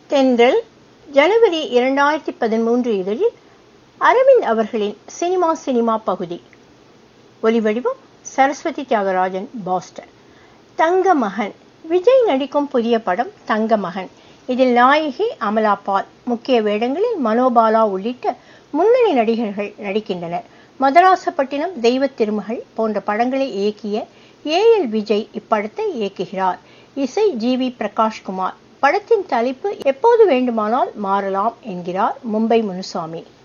தென்றல் ஜனவரி இரண்டாயிரத்தி பதிமூன்று இதழில் அரவிந்த் அவர்களின் சினிமா சினிமா பகுதி ஒலிவடிவம் சரஸ்வதி தியாகராஜன் பாஸ்டன் தங்க மகன் விஜய் நடிக்கும் புதிய படம் தங்க மகன் இதில் நாயகி அமலா பால் முக்கிய வேடங்களில் மனோபாலா உள்ளிட்ட முன்னணி நடிகர்கள் நடிக்கின்றனர் மதராசப்பட்டினம் தெய்வ திருமகள் போன்ற படங்களை இயக்கிய ஏ எல் விஜய் இப்படத்தை இயக்குகிறார் இசை ஜி வி பிரகாஷ்குமார் படத்தின் தலைப்பு எப்போது வேண்டுமானால் மாறலாம் என்கிறார் மும்பை முனுசாமி